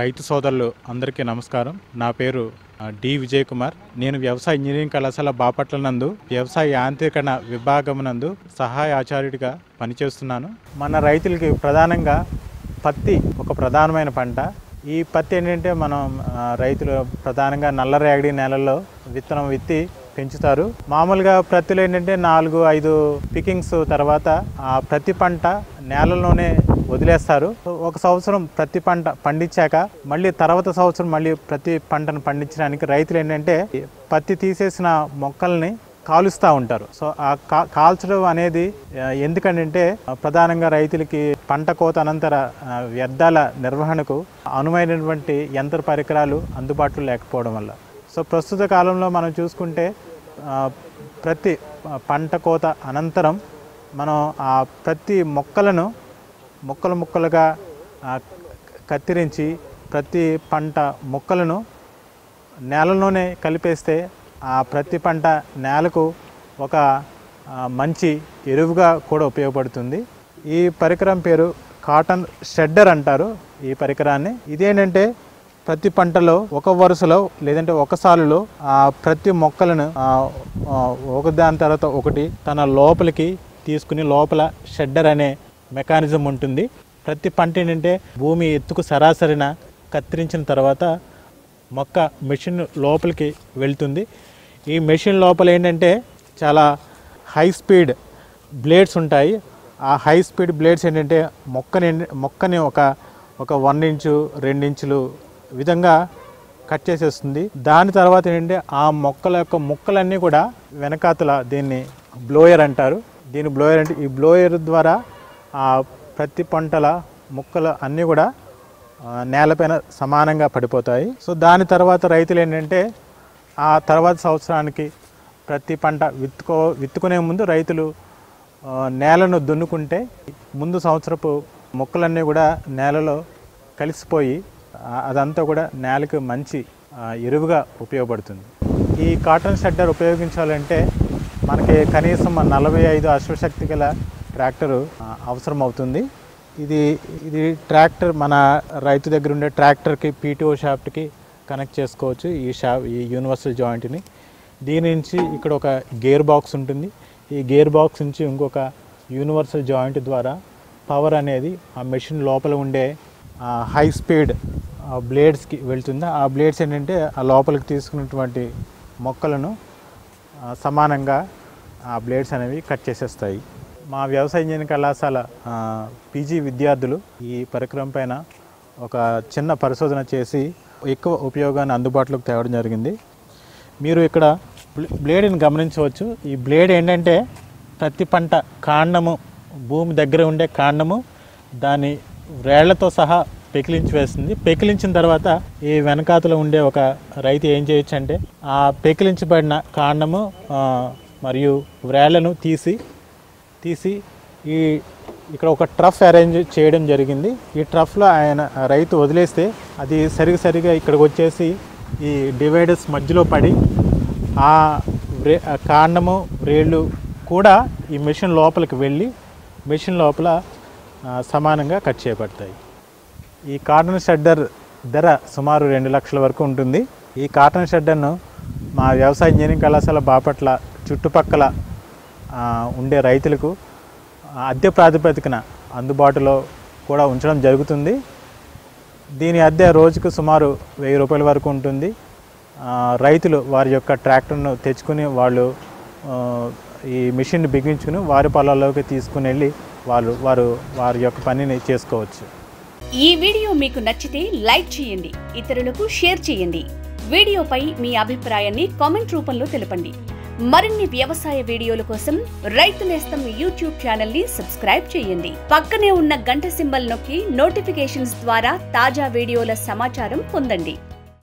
రైతు సోదరులు అందరికీ నమస్కారం నా పేరు ఆ, డి విజయ్ కుమార్ నేను వ్యవసాయ ఇంజనీరింగ్ కళాశాల బాపట్ల నందు వ్యవసాయ యాంత్రీకరణ విభాగం నందు సహాయ ఆచార్యుడిగా పనిచేస్తున్నాను మన రైతులకి ప్రధానంగా పత్తి ఒక ప్రధానమైన పంట ఈ పత్తి ఏంటంటే మనం ఆ, రైతులు ప్రధానంగా నల్ల రేగడి నేలల్లో విత్తనం విత్తి పెంచుతారు మామూలుగా ప్రత్తిలో ఏంటంటే నాలుగు ఐదు పికింగ్స్ తర్వాత ఆ ప్రతి పంట నేలలోనే వదిలేస్తారు సో ఒక సంవత్సరం ప్రతి పంట పండించాక మళ్ళీ తర్వాత సంవత్సరం మళ్ళీ ప్రతి పంటను పండించడానికి రైతులు ఏంటంటే పత్తి తీసేసిన మొక్కల్ని కాలుస్తూ ఉంటారు సో ఆ కా కాల్చడం అనేది ఆ, ఎందుకంటే ఆ, ప్రధానంగా రైతులకి పంట కోత అనంతర ఆ, వ్యర్థాల నిర్వహణకు అనువైనటువంటి యంత్ర పరికరాలు అందుబాటులో లేకపోవడం వల్ల సో ప్రస్తుత కాలంలో మనం చూసుకుంటే ఆ, ప్రతి పంట కోత అనంతరం మనం ఆ ప్రతి మొక్కలను ముక్కలు ముక్కలుగా ఆ, కత్తిరించి ప్రతి పంట మొక్కలను నేలలోనే కలిపేస్తే ఆ ప్రతి పంట నేలకు ఒక ఆ, మంచి ఎరువుగా కూడా ఉపయోగపడుతుంది ఈ పరికరం పేరు కాటన్ షెడ్డర్ అంటారు ఈ పరికరాన్ని ఇదేంటంటే ప్రతి పంటలో ఒక వరుసలో లేదంటే ఒక సాలులో ఆ ప్రతి మొక్కలను ఆ, ఆ, ఒకదాని తర్వాత ఒకటి తన లోపలికి తీసుకుని లోపల షెడ్డర్ అనే మెకానిజం ఉంటుంది ప్రతి పంట ఏంటంటే భూమి ఎత్తుకు సరాసరిన కత్తిరించిన తర్వాత మొక్క మెషిన్ లోపలికి వెళ్తుంది ఈ మెషిన్ లోపల ఏంటంటే చాలా హై స్పీడ్ బ్లేడ్స్ ఉంటాయి ఆ హై స్పీడ్ బ్లేడ్స్ ఏంటంటే మొక్కని మొక్కని ఒక ఒక వన్ ఇంచు రెండు ఇంచులు విధంగా కట్ చేసేస్తుంది దాని తర్వాత ఏంటంటే ఆ మొక్కల యొక్క ముక్కలన్నీ కూడా వెనకాతల దీన్ని బ్లోయర్ అంటారు దీని బ్లోయర్ అంటే ఈ బ్లోయర్ ద్వారా ఆ ప్రతి పంటల ముక్కలు అన్నీ కూడా ఆ, నేలపైన సమానంగా పడిపోతాయి సో దాని తర్వాత రైతులు ఏంటంటే ఆ తర్వాత సంవత్సరానికి ప్రతి పంట విత్తుకో విత్తుకునే ముందు రైతులు ఆ, నేలను దున్నుకుంటే ముందు సంవత్సరపు మొక్కలన్నీ కూడా నేలలో కలిసిపోయి ఆ, అదంతా కూడా నేలకు మంచి ఆ, ఎరువుగా ఉపయోగపడుతుంది ఈ కాటన్ షెడ్డర్ ఉపయోగించాలంటే మనకి కనీసం నలభై ఐదు అశ్వశక్తి గల ట్రాక్టరు ఆ, అవసరం అవుతుంది ఇది ఇది ట్రాక్టర్ మన రైతు దగ్గర ఉండే ట్రాక్టర్కి పీటీఓ షాఫ్ట్కి కనెక్ట్ చేసుకోవచ్చు ఈ షా ఈ యూనివర్సల్ జాయింట్ని దీని నుంచి ఇక్కడ ఒక గేర్ బాక్స్ ఉంటుంది ఈ గేర్ బాక్స్ నుంచి ఇంకొక యూనివర్సల్ జాయింట్ ద్వారా పవర్ అనేది ఆ మెషిన్ లోపల ఉండే హై స్పీడ్ బ్లేడ్స్కి వెళ్తుంది ఆ బ్లేడ్స్ ఏంటంటే ఆ లోపలికి తీసుకున్నటువంటి మొక్కలను ఆ, సమానంగా ఆ బ్లేడ్స్ అనేవి కట్ చేసేస్తాయి మా వ్యవసాయ ఇంజనీరింగ్ కళాశాల ఆ, పీజీ విద్యార్థులు ఈ పరికరం పైన ఒక చిన్న పరిశోధన చేసి ఎక్కువ ఉపయోగాన్ని అందుబాటులోకి తేవడం జరిగింది మీరు ఇక్కడ బ్లే- బ్లేడ్ని గమనించవచ్చు ఈ బ్లేడ్ ఏంటంటే ప్రతి పంట కాండము భూమి దగ్గర ఉండే కాండము దాని వేళ్లతో సహా పెకిలించి వేస్తుంది పెకిలించిన తర్వాత ఈ వెనకాతలో ఉండే ఒక రైతు ఏం చేయొచ్చు అంటే ఆ పెకిలించబడిన కాండము ఆ, మరియు వ్రేళ్లను తీసి తీసి ఈ ఇక్కడ ఒక ట్రఫ్ అరేంజ్ చేయడం జరిగింది ఈ ట్రఫ్లో ఆయన ఆ రైతు వదిలేస్తే అది సరిగా సరిగా ఇక్కడికి వచ్చేసి ఈ డివైడర్స్ మధ్యలో పడి ఆ వ్రే ఆ కాండము వ్రేళ్ళు కూడా ఈ మెషిన్ లోపలికి వెళ్ళి మెషిన్ లోపల ఆ, సమానంగా కట్ చేయబడతాయి ఈ కాటన్ షెడ్డర్ ధర సుమారు రెండు లక్షల వరకు ఉంటుంది ఈ కాటన్ షెడ్డర్ను మా వ్యవసాయ ఇంజనీరింగ్ కళాశాల బాపట్ల చుట్టుపక్కల ఆ, ఉండే రైతులకు ఆ, అద్దె ప్రాతిపదికన అందుబాటులో కూడా ఉంచడం జరుగుతుంది దీని అద్దె రోజుకు సుమారు వెయ్యి రూపాయల వరకు ఉంటుంది ఆ, రైతులు వారి యొక్క ట్రాక్టర్ను తెచ్చుకుని వాళ్ళు ఆ, ఈ మిషన్ని బిగించుకుని వారి పొలాల్లోకి తీసుకుని వెళ్ళి వాళ్ళు వారు వారి యొక్క పనిని చేసుకోవచ్చు ఈ వీడియో మీకు నచ్చితే లైక్ చేయండి ఇతరులకు షేర్ చేయండి వీడియోపై మీ అభిప్రాయాన్ని కామెంట్ రూపంలో తెలపండి మరిన్ని వ్యవసాయ వీడియోల కోసం రైతు నేస్తం యూట్యూబ్ ఛానల్ ని సబ్స్క్రైబ్ చేయండి పక్కనే ఉన్న గంట సింబల్ నొక్కి నోటిఫికేషన్స్ ద్వారా తాజా వీడియోల సమాచారం పొందండి